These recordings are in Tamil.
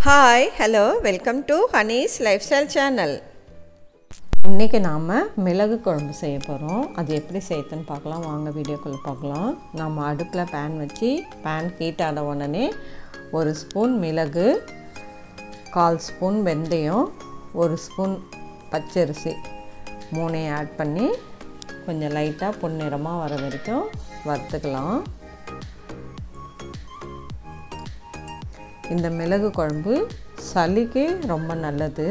hi hello welcome to Honey's life style channel இன்றைக்கி நாம் மிளகு குழம்பு செய்ய போகிறோம் அது எப்படி செய்யுதுன்னு பார்க்கலாம் வாங்க வீடியோக்குள்ளே பார்க்கலாம் நம்ம அடுப்பில் பேன் வச்சு பேன் ஹீட் ஆன உடனே ஒரு ஸ்பூன் மிளகு கால் ஸ்பூன் வெந்தயம் ஒரு ஸ்பூன் பச்சரிசி மூணையும் ஆட் பண்ணி கொஞ்சம் லைட்டாக பொன்னிறமாக வர வரைக்கும் வறுத்துக்கலாம் இந்த மிளகு குழம்பு சளிக்கு ரொம்ப நல்லது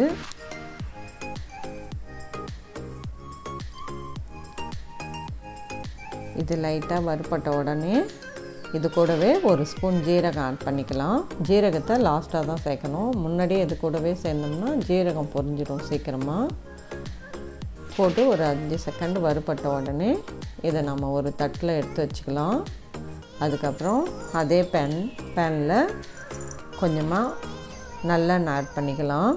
இது லைட்டாக வறுப்பட்ட உடனே இது கூடவே ஒரு ஸ்பூன் ஜீரகம் ஆட் பண்ணிக்கலாம் ஜீரகத்தை லாஸ்ட்டாக தான் சேர்க்கணும் முன்னாடியே இது கூடவே சேர்ந்தோம்னா ஜீரகம் பொரிஞ்சிடும் சீக்கிரமாக போட்டு ஒரு அஞ்சு செகண்ட் வறுப்பட்ட உடனே இதை நம்ம ஒரு தட்டில் எடுத்து வச்சுக்கலாம் அதுக்கப்புறம் அதே பேன் பேனில் கொஞ்சமாக நல்லெண்ணெய் ஆட் பண்ணிக்கலாம்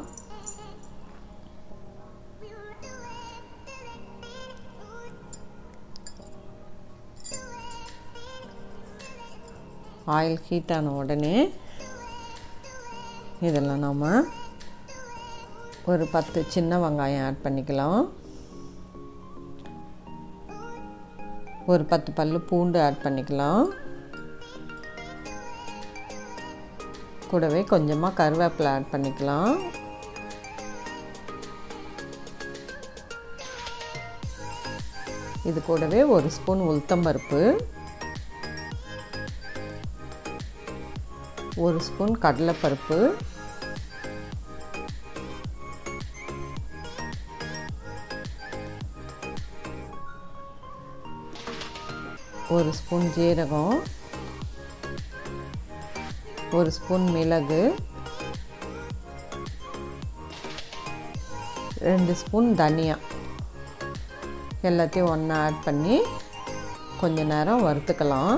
ஆயில் ஹீட் ஆன உடனே இதில் நாம் ஒரு பத்து சின்ன வெங்காயம் ஆட் பண்ணிக்கலாம் ஒரு பத்து பல் பூண்டு ஆட் பண்ணிக்கலாம் கூடவே கொஞ்சமாக கருவேப்பிலை ஆட் பண்ணிக்கலாம் இது கூடவே ஒரு ஸ்பூன் உளுத்தம்பருப்பு ஒரு ஸ்பூன் கடலைப்பருப்பு ஒரு ஸ்பூன் ஜீரகம் ஒரு ஸ்பூன் மிளகு ரெண்டு ஸ்பூன் தனியா எல்லாத்தையும் ஒன்றா ஆட் பண்ணி கொஞ்ச நேரம் வறுத்துக்கலாம்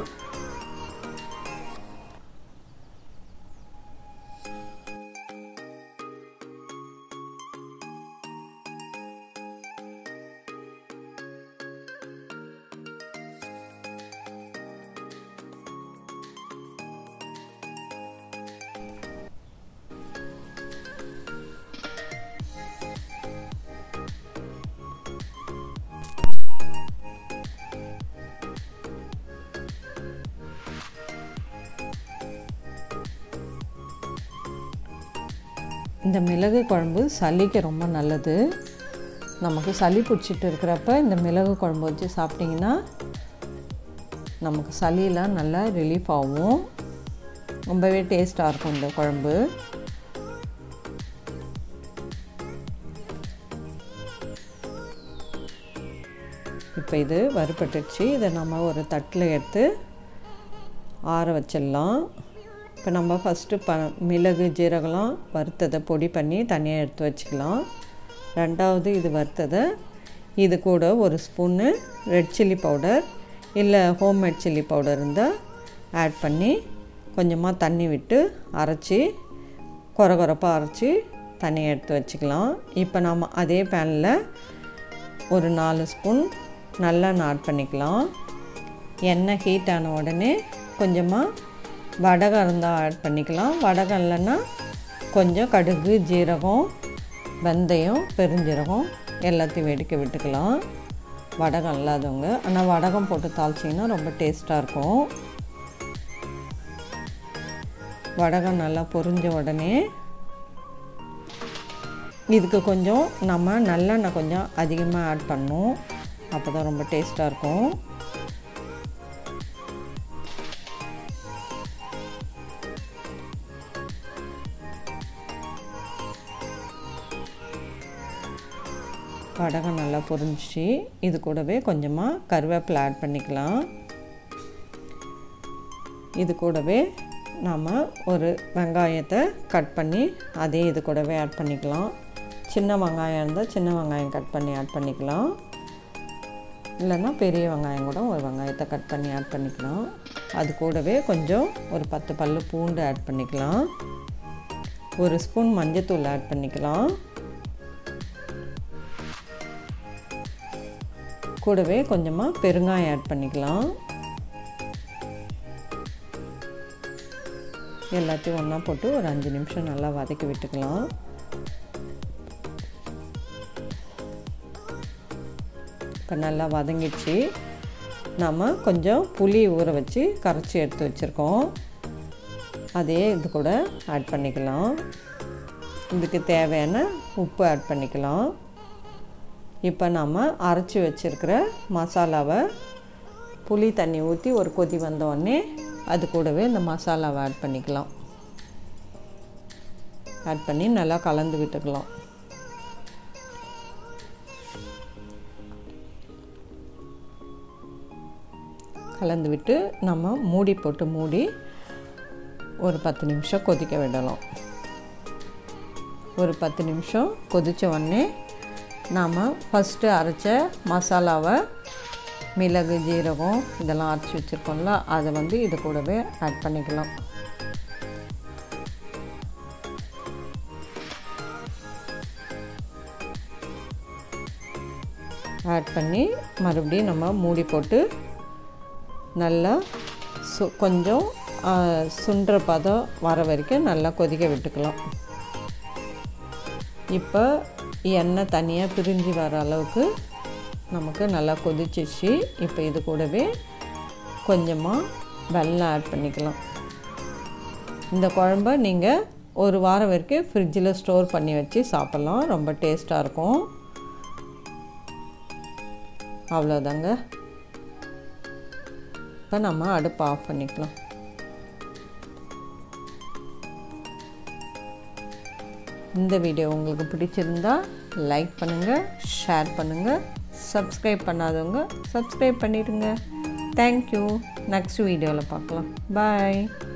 இந்த மிளகு குழம்பு சளிக்கு ரொம்ப நல்லது நமக்கு சளி பிடிச்சிட்டு இருக்கிறப்ப இந்த மிளகு குழம்பு வச்சு சாப்பிட்டிங்கன்னா நமக்கு சளியெலாம் நல்லா ரிலீஃப் ஆகும் ரொம்பவே டேஸ்ட்டாக இருக்கும் இந்த குழம்பு இப்போ இது வறுபட்டுச்சு இதை நம்ம ஒரு தட்டில் எடுத்து ஆற வச்சிடலாம் இப்போ நம்ம ஃபஸ்ட்டு ப மிளகு ஜீரகம்லாம் வறுத்ததை பொடி பண்ணி தனியாக எடுத்து வச்சுக்கலாம் ரெண்டாவது இது வறுத்ததை இது கூட ஒரு ஸ்பூன்னு ரெட் சில்லி பவுடர் இல்லை ஹோம்மேட் சில்லி பவுடர் இருந்தால் ஆட் பண்ணி கொஞ்சமாக தண்ணி விட்டு அரைச்சி குறை குறைப்பாக அரைச்சி தனியாக எடுத்து வச்சுக்கலாம் இப்போ நாம் அதே பேனில் ஒரு நாலு ஸ்பூன் நல்லெண்ணெய் ஆட் பண்ணிக்கலாம் எண்ணெய் ஹீட் ஆன உடனே கொஞ்சமாக வடகம் இருந்தால் ஆட் பண்ணிக்கலாம் வடகம் இல்லைன்னா கொஞ்சம் கடுகு ஜீரகம் வெந்தயம் பெருஞ்சீரகம் எல்லாத்தையும் வெடிக்க விட்டுக்கலாம் வடகம் இல்லாதவங்க ஆனால் வடகம் போட்டு தாளிச்சிங்கன்னா ரொம்ப டேஸ்ட்டாக இருக்கும் வடகம் நல்லா பொரிஞ்ச உடனே இதுக்கு கொஞ்சம் நம்ம நல்லெண்ணெய் கொஞ்சம் அதிகமாக ஆட் பண்ணணும் அப்போ தான் ரொம்ப டேஸ்ட்டாக இருக்கும் வடகம் நல்லா பொரிஞ்சிச்சு இது கூடவே கொஞ்சமாக கருவேப்பிலை ஆட் பண்ணிக்கலாம் இது கூடவே நாம் ஒரு வெங்காயத்தை கட் பண்ணி அதே இது கூடவே ஆட் பண்ணிக்கலாம் சின்ன வெங்காயம் இருந்தால் சின்ன வெங்காயம் கட் பண்ணி ஆட் பண்ணிக்கலாம் இல்லைன்னா பெரிய வெங்காயம் கூட ஒரு வெங்காயத்தை கட் பண்ணி ஆட் பண்ணிக்கலாம் அது கூடவே கொஞ்சம் ஒரு பத்து பல் பூண்டு ஆட் பண்ணிக்கலாம் ஒரு ஸ்பூன் மஞ்சத்தூள் ஆட் பண்ணிக்கலாம் கூடவே கொஞ்சமாக பெருங்காயம் ஆட் பண்ணிக்கலாம் எல்லாத்தையும் ஒன்றா போட்டு ஒரு அஞ்சு நிமிஷம் நல்லா வதக்கி விட்டுக்கலாம் இப்போ நல்லா வதங்கிடுச்சு நாம் கொஞ்சம் புளி ஊற வச்சு கரைச்சி எடுத்து வச்சுருக்கோம் அதே இது கூட ஆட் பண்ணிக்கலாம் இதுக்கு தேவையான உப்பு ஆட் பண்ணிக்கலாம் இப்போ நாம் அரைச்சி வச்சுருக்கிற மசாலாவை புளி தண்ணி ஊற்றி ஒரு கொதி வந்தோடனே அது கூடவே இந்த மசாலாவை ஆட் பண்ணிக்கலாம் ஆட் பண்ணி நல்லா கலந்து விட்டுக்கலாம் கலந்து விட்டு நம்ம மூடி போட்டு மூடி ஒரு பத்து நிமிஷம் கொதிக்க விடலாம் ஒரு பத்து நிமிஷம் கொதித்த உடனே நாம் ஃபஸ்ட்டு அரைச்ச மசாலாவை மிளகு ஜீரகம் இதெல்லாம் அரைச்சி வச்சுருக்கோம்ல அதை வந்து இது கூடவே ஆட் பண்ணிக்கலாம் ஆட் பண்ணி மறுபடியும் நம்ம மூடி போட்டு நல்லா சு கொஞ்சம் சுண்டுற பதம் வர வரைக்கும் நல்லா கொதிக்க விட்டுக்கலாம் இப்போ எண்ணெய் தனியாக பிரிஞ்சு வர அளவுக்கு நமக்கு நல்லா கொதிச்சிச்சு இப்போ இது கூடவே கொஞ்சமாக வெல்லம் ஆட் பண்ணிக்கலாம் இந்த குழம்ப நீங்கள் ஒரு வாரம் வரைக்கும் ஃப்ரிட்ஜில் ஸ்டோர் பண்ணி வச்சு சாப்பிட்லாம் ரொம்ப டேஸ்ட்டாக இருக்கும் அவ்வளோதாங்க இப்போ நம்ம அடுப்பு ஆஃப் பண்ணிக்கலாம் இந்த வீடியோ உங்களுக்கு பிடிச்சிருந்தா லைக் பண்ணுங்கள் ஷேர் பண்ணுங்கள் சப்ஸ்கிரைப் பண்ணாதவங்க சப்ஸ்கிரைப் பண்ணிடுங்க தேங்க்யூ நெக்ஸ்ட் வீடியோவில் பார்க்கலாம் பாய்